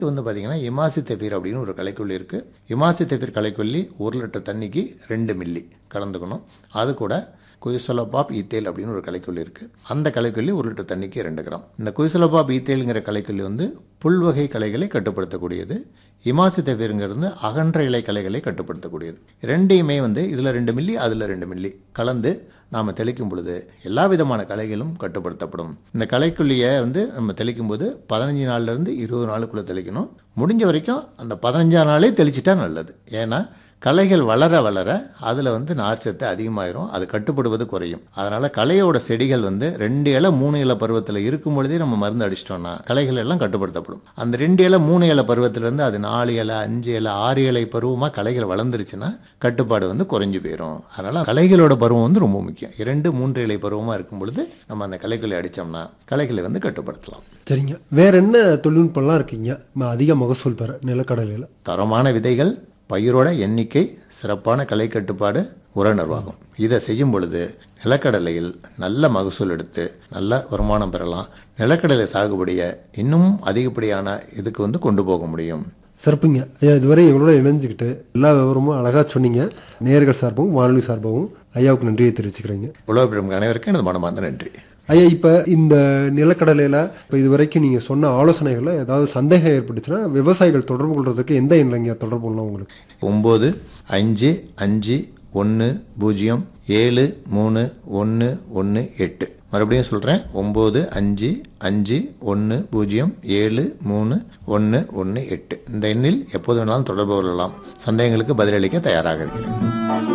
இது வந்து பார்த்தீங்கன்னா இமாசித்தெஃபீர் அப்படின்னு ஒரு கலைக்கொல்லி இருக்குது இமாசித்தெஃபீர் கலைக்கொல்லி ஒரு லிட்டர் தண்ணிக்கு ரெண்டு மில்லி கலந்துக்கணும் அது கூட குயிசலோபாப் ஈத்தேல் அப்படின்னு ஒரு கலைக்கொல்லி இருக்குது அந்த கலைக்கொல்லி ஒரு லிட்டர் தண்ணிக்கு ரெண்டு கிராம் இந்த குயிசலோபாப் ஈத்தேலுங்கிற கலைக்கொல்லி வந்து புல்வகை கலைகளை கட்டுப்படுத்தக்கூடியது இமாசித்தெஃபீருங்கிறது அகன்ற இலை கலைகளை கட்டுப்படுத்தக்கூடியது ரெண்டையுமே வந்து இதில் ரெண்டு மில்லி அதில் ரெண்டு மில்லி கலந்து நாம் தெளிக்கும் பொழுது எல்லா விதமான கலைகளும் கட்டுப்படுத்தப்படும் இந்த கலைக்குள்ளியை வந்து நம்ம தெளிக்கும் போது பதினஞ்சு நாள்லேருந்து இருபது நாளுக்குள்ளே தெளிக்கணும் முடிஞ்ச வரைக்கும் அந்த பதினஞ்சாம் நாளே தெளிச்சிட்டா நல்லது ஏன்னா களைகள் வளர வளர அதில் வந்து நார்ச்சத்து அதிகமாயிரும் அது கட்டுப்படுவது குறையும் அதனால் களையோட செடிகள் வந்து ரெண்டு இலை மூணு இலை பருவத்தில் இருக்கும் பொழுதே நம்ம மருந்து அடிச்சிட்டோம்னா களைகள் எல்லாம் கட்டுப்படுத்தப்படும் அந்த ரெண்டு இலை மூணு இலை பருவத்திலேருந்து அது நாலு இலை அஞ்சு இலை ஆறு இலை பருவமாக களைகள் வளர்ந்துருச்சுன்னா கட்டுப்பாடு வந்து குறைஞ்சு போயிடும் அதனால் களைகளோட பருவம் வந்து ரொம்ப முக்கியம் இரண்டு மூன்று இலை பருவமாக இருக்கும் பொழுது நம்ம அந்த களைகளை அடித்தோம்னா களைகளை வந்து கட்டுப்படுத்தலாம் சரிங்க வேற என்ன தொழில்நுட்பம்லாம் இருக்கீங்க ம- அதிக மகசூல் பெற நிலக்கடலையில் தரமான விதைகள் பயிரோட எண்ணிக்கை சிறப்பான கலை கட்டுப்பாடு உர நிர்வாகம் இதை செய்யும் பொழுது நிலக்கடலையில் நல்ல மகசூல் எடுத்து நல்ல வருமானம் பெறலாம் நிலக்கடலை சாகுபடியை இன்னும் அதிகப்படியான இதுக்கு வந்து கொண்டு போக முடியும் சிறப்புங்க ஐயா இதுவரை எங்களோட இணைஞ்சுக்கிட்டு எல்லா விவரமும் அழகாக சொன்னீங்க நேர்கள் சார்பாகவும் வானொலி சார்பாகவும் ஐயாவுக்கு நன்றியை தெரிவிச்சுக்கிறேங்க உழவு அனைவருக்கும் எனது மனமார்ந்த நன்றி ஐயா இப்போ இந்த நிலக்கடலையில் இப்போ இது வரைக்கும் நீங்கள் சொன்ன ஆலோசனைகளில் ஏதாவது சந்தேகம் ஏற்பட்டுச்சுன்னா விவசாயிகள் தொடர்பு கொள்றதுக்கு எந்த எண்ணிலைங்க தொடர்பு கொள்ளலாம் உங்களுக்கு ஒம்பது அஞ்சு அஞ்சு ஒன்று பூஜ்ஜியம் ஏழு மூணு ஒன்று ஒன்று எட்டு மறுபடியும் சொல்கிறேன் ஒம்பது அஞ்சு அஞ்சு ஒன்று பூஜ்ஜியம் ஏழு மூணு ஒன்று ஒன்று எட்டு இந்த எண்ணில் எப்போது வேணாலும் தொடர்பு கொள்ளலாம் சந்தேகங்களுக்கு பதிலளிக்க தயாராக இருக்கிறேன்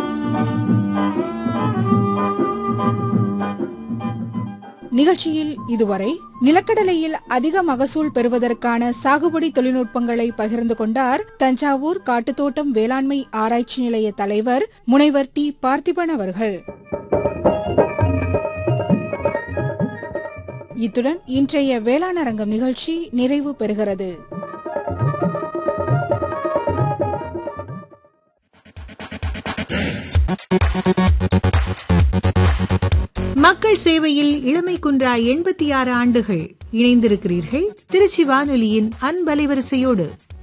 நிகழ்ச்சியில் இதுவரை நிலக்கடலையில் அதிக மகசூல் பெறுவதற்கான சாகுபடி தொழில்நுட்பங்களை பகிர்ந்து கொண்டார் தஞ்சாவூர் காட்டுத்தோட்டம் வேளாண்மை ஆராய்ச்சி நிலைய தலைவர் முனைவர் டி பார்த்திபன் அவர்கள் இத்துடன் இன்றைய வேளாண் அரங்கம் நிகழ்ச்சி நிறைவு பெறுகிறது மக்கள் சேவையில் இளமை குன்றா எண்பத்தி ஆறு ஆண்டுகள் இணைந்திருக்கிறீர்கள் திருச்சி வானொலியின் அன்பலைவரிசையோடு